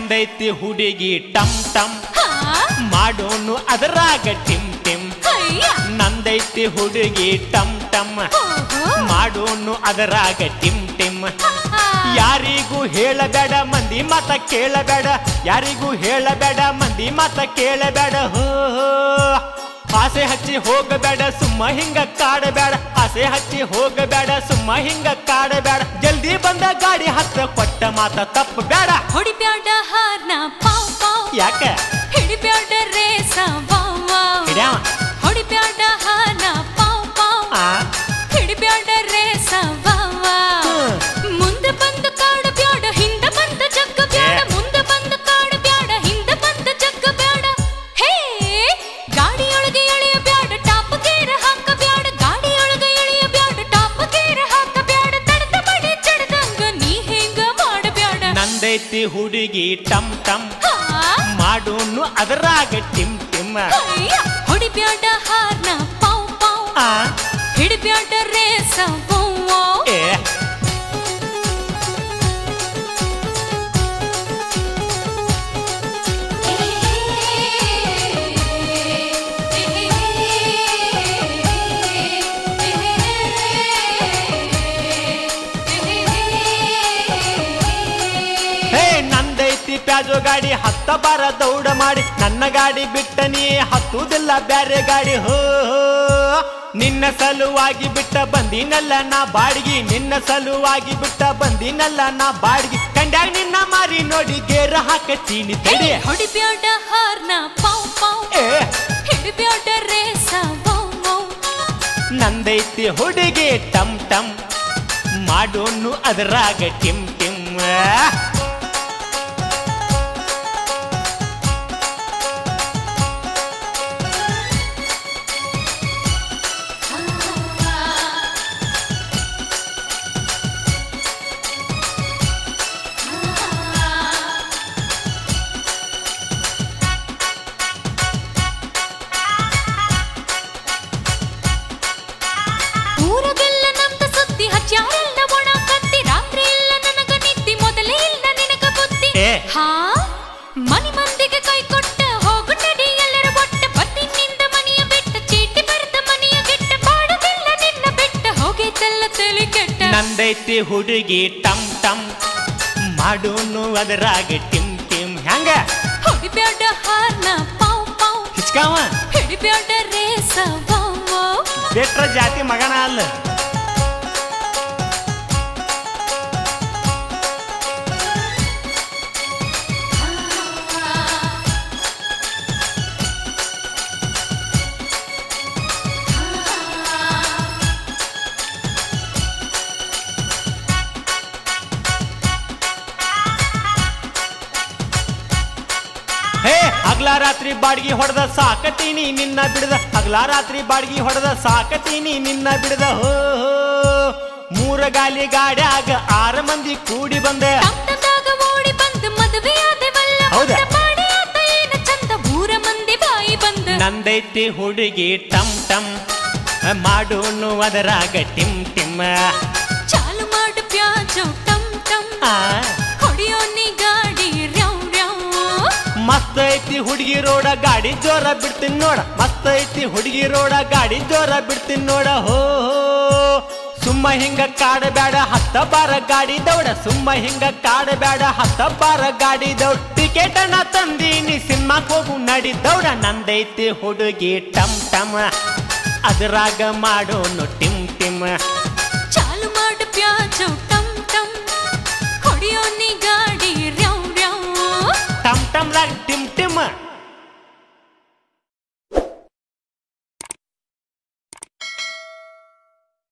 ನಂದೈತಿ ಹುಡುಗಿ ಟಮ್ ಟಮ್ ಹಾ ಮಾಡೋನು ಅದರಾಗ ಟಿಮ್ ಟಿಮ್ ಅಯ್ಯ ನಂದೈತಿ ಹುಡುಗಿ ಟಮ್ ಟಮ್ ಓಹೋ ಮಾಡೋನು ಅದರಾಗ ಟಿಮ್ ಟಿಮ್ ಹಾ ಯಾರಿಗೂ ಹೇಳಬೇಡ ಮಂದಿ ಮತ ಕೇಳಬೇಡ ಯಾರಿಗೂ ಹೇಳಬೇಡ ಮಂದಿ ಮತ ಕೇಳಬೇಡ ಹೋ ಹೋ. ಆಸೆ ಹಚ್ಚಿ ಹೋಗಬೇಡ ಸುಮ್ಮ ಹಿಂಗ ಕಾಡಬೇಡ ಆಸೆ ಹಚ್ಚಿ ಹೋಗಬೇಡ ಸುಮ್ಮ ಹಿಂಗ ಕಾಡಬೇಡ ಜಲ್ದಿ ಬಂದ ಗಾಡಿ ಹತ್ತ ಕೊಟ್ಟ ಮಾತ ತಪ್ಪ ಬೇಡ ಹೊಡಿಬ್ಯಾಡ ಹಾರ್ನ ಪಾವ್ ಪಾವ್ ಯಾಕ ಹಿಡಿಬ್ಯಾಡ ರೇಸ ವಾವ್ ವಾವ್ ಹಿಡ್ಯಾವ ಹೊಡಿಬ್ಯಾಡ ಹಾರ್ನ ಪಾವ್ ಪಾವ್ ಆ ಹಿಡಿಬ್ಯಾಡ ರೇಸ ವಾವ್ ವಾವ್ ಹ್ಮ್. ಮುಂದೆ ಬಂದು ಕಾಡು ಬ್ಯಾಡ ಹಿಂದೆ ಬಂದು ಜಗ್ಗ ಬ್ಯಾಡ ಏ. ಮುಂದೆ ಬಂದು ಕಾಡು ಬ್ಯಾಡ ಹಿಂದೆ ಬಂದು ಜಗ್ಗ ಬ್ಯಾಡ ಹೇ ಗಾಡಿಯೊಳಗೆ ಎಳೆಯ ಬ್ಯಾಡ ಟಾಪ್ ಗೇರ್ ಹಾಕ ಬ್ಯಾಡ ಗಾಡಿಯೊಳಗೆ ಎಳೆಯ ಬ್ಯಾಡ ಟಾಪ್ ಗೇರ್ ಹಾಕ ಬ್ಯಾಡ ತಡದ ಬಡಿ ಚಡದಂಗ ನೀ ಹೆಂಗ ಮಾಡಬ್ಯಾಡ ನಂದೈತಿ ಹುಡುಗಿ ಟಮ್ ಟಮ್ ಹಾ ಮಾಡೋನು ಅದರಾಗ ಟಿಮ್ ಟಿಮ್ ಅಯ್ಯ ಹೊಡಿಬ್ಯಾಡ ಹಾರ್ನ ಪಾವ್ ಪಾವ್ ಆ ಹಿಡಿಬ್ಯಾಡ ರೇಸ ವಾವ್ ವಾವ್ ಏ ಹೇ ನಂದೈತಿ ಪ್ಯಾಜೋ ಗಾಡಿ ಹತ್ತ ಬಾರ ದೌಡ ಮಾಡಿ ನನ್ನ ಗಾಡಿ ಬಿಟ್ಟ ನೀ ಹತ್ತುದಿಲ್ಲ ಬ್ಯಾರೆ ಗಾಡಿ ಹೋ ಹೋ. ನಿನ್ನ ಸಲುವಾಗಿ ಬಿಟ್ಟ ಬಂದಿನಲ್ಲ ನಾ ಬಾಡಿಗೆ ನಿನ್ನ ಸಲುವಾಗಿ ಬಿಟ್ಟ ಬಂದಿನಲ್ಲ ನಾ ಬಾಡಿಗೆ ಕಂಡ್ಯಾಗ ನಿನ್ನ ಮಾರಿ ನೋಡಿ ಗೇರ ಹಾಕ ಚೀನಿ ತಡಿ ಹೊಡಿಬ್ಯಾಡ ಹಾರ್ನ ಪಾವ್ ಪಾವ್ ಏ ಹಿಡಿಬ್ಯಾಡ ರೇಸ ವಾವ್ ವಾವ್ ನಂದೈತಿ ಹುಡುಗಿ ಟಮ್ ಟಮ್ ಮಾಡೋನು ಅದರಾಗ ಟಿಮ್ ಟಿಮ್ ಊರಗೆಲ್ಲ ನಮ್ದ ಸುದ್ದಿ ಹಚ್ಚಾರೆಲ್ಲ ಒಣ ಕತ್ತಿ ರಾತ್ರಿ ಇಲ್ಲ ನನಗ ನಿದ್ದಿ ಮೊದಲೇ ಇಲ್ಲ ನಿನಗ ಬುದ್ಧಿ ಏ. ಹಾ ಮನಿ ಮಂದಿಗೆ ಕೈ ಕೊಟ್ಟ ಹೋಗು ನಡಿ ಎಲ್ಲರ ಒಟ್ಟ ಬತ್ತಿನಿಂದ ಮನೆಯ ಬಿಟ್ಟ ಚೀಟಿ ಬರೆದ ಮನೆಯ ಗಿಟ್ಟ ಬಾಡುದಿಲ್ಲ ನಿನ್ನ ಬಿಟ್ಟ ಹೋಗೈತೆಲ್ಲ ತಲೆ ಕೆಟ್ಟ ನಂದೈತಿ ಹುಡುಗಿ ಟಮ್ ಟಮ್ ಮಾಡೋನು ಅದರಾಗ ಟಿಮ್ ಟಿಮ್ ಹೆಂಗ ಹೊಡಿಬ್ಯಾಡ ಹಾರ್ನ ಪಾವ್ ಪಾವ್ ಹಿಚ್ಕಾವ ಹಿಡಿಬ್ಯಾಡ ರೇಸ ವಾವ್ ವಾವ್ ಬೆಟ್ರ ಜಾತಿ ಮಗನ ಅಲ್ಲ ಹೇ ಹಗ್ಲ ರಾತ್ರಿ ಬಾಡ್ಗಿ ಹೊಡೆದ ಸಾಕತೀನಿ ನಿನ್ನ ಬಿಡದ ಹಗ್ಲ ರಾತ್ರಿ ಬಾಡ್ಗಿ ಹೊಡೆದ ಸಾಕತೀನಿ ನಿನ್ನ ಬಿಡದ ಹೋ ಹೋ. ಮೂರ ಗಾಲಿ ಗಾಡ್ಯಾಗ ಆರ ಮಂದಿ ಕೂಡಿ ಬಂದೆ ಟಮ್ಟಮ್ದಾಗ ಓಡಿ ಬಂದು ಮದುವೆಯಾದೆವಲ್ಲ ಹೌದಾ? ಊಟ ಮಾಡಿ ಆತ ಏನ ಚಂದ ಊರ ಮಂದಿ ಬಾಯಿ ಬಂದು ನಂದೈತಿ ಹುಡುಗಿ ಟಮ್ ಟಮ್ ಮಾಡೋನು ಅದರಾಗ ಟಿಮ್ ಟಿಮ್ ಚಾಲು ಮಾಡು ಪ್ಯಾಜು ಟಮ್ ಟಮ್ ಆ, ಹೊಡಿಯೋ ನೀ ಗಾಡಿ ರ್ಯಾವ್ ರ್ಯಾವ್ ಮಸ್ತ್ ಐತಿ ಹುಡುಗಿ ರೋಡ ಗಾಡಿ ಜೋರ ಬಿಡ್ತೀನಿ ನೋಡ ಮಸ್ತ್ ಐತಿ ಹುಡುಗಿ ರೋಡ ಗಾಡಿ ಜೋರ ಬಿಡ್ತೀನಿ ನೋಡ ಹೋ ಹೋ. ಸುಮ್ಮ ಹಿಂಗ ಕಾಡಬೇಡ ಹತ್ತ ಬಾರ ಗಾಡಿ ದೌಡ ಸುಮ್ಮ ಹಿಂಗ ಕಾಡಬೇಡ ಹತ್ತ ಬಾರ ಗಾಡಿ ದೌಡ ಟಿಕೆಟ್ ಅನ್ನ ತಂದೀನಿ ಸಿನಿಮಾಕ್ ಹೋಗು ನಡಿ ದೌಡ ನಂದೈತಿ ಹುಡುಗಿ ಟಮ್ ಟಮ್ ಅದ್ರಾಗ ಮಾಡೋನು ಟಿಮ್ ಟಿಮ್ ಚಾಲು ಮಾಡು ಪ್ಯಾಜು ಟಮ್ ಟಮ್ ಹೊಡಿಯೋ ನೀ ಗಾಡಿ ರ್ಯಾವ್ ರ್ಯಾವ್ ಟಮ್ ಟಮ್ದಾಗ ಟಿಮ್ ಟಿಮ್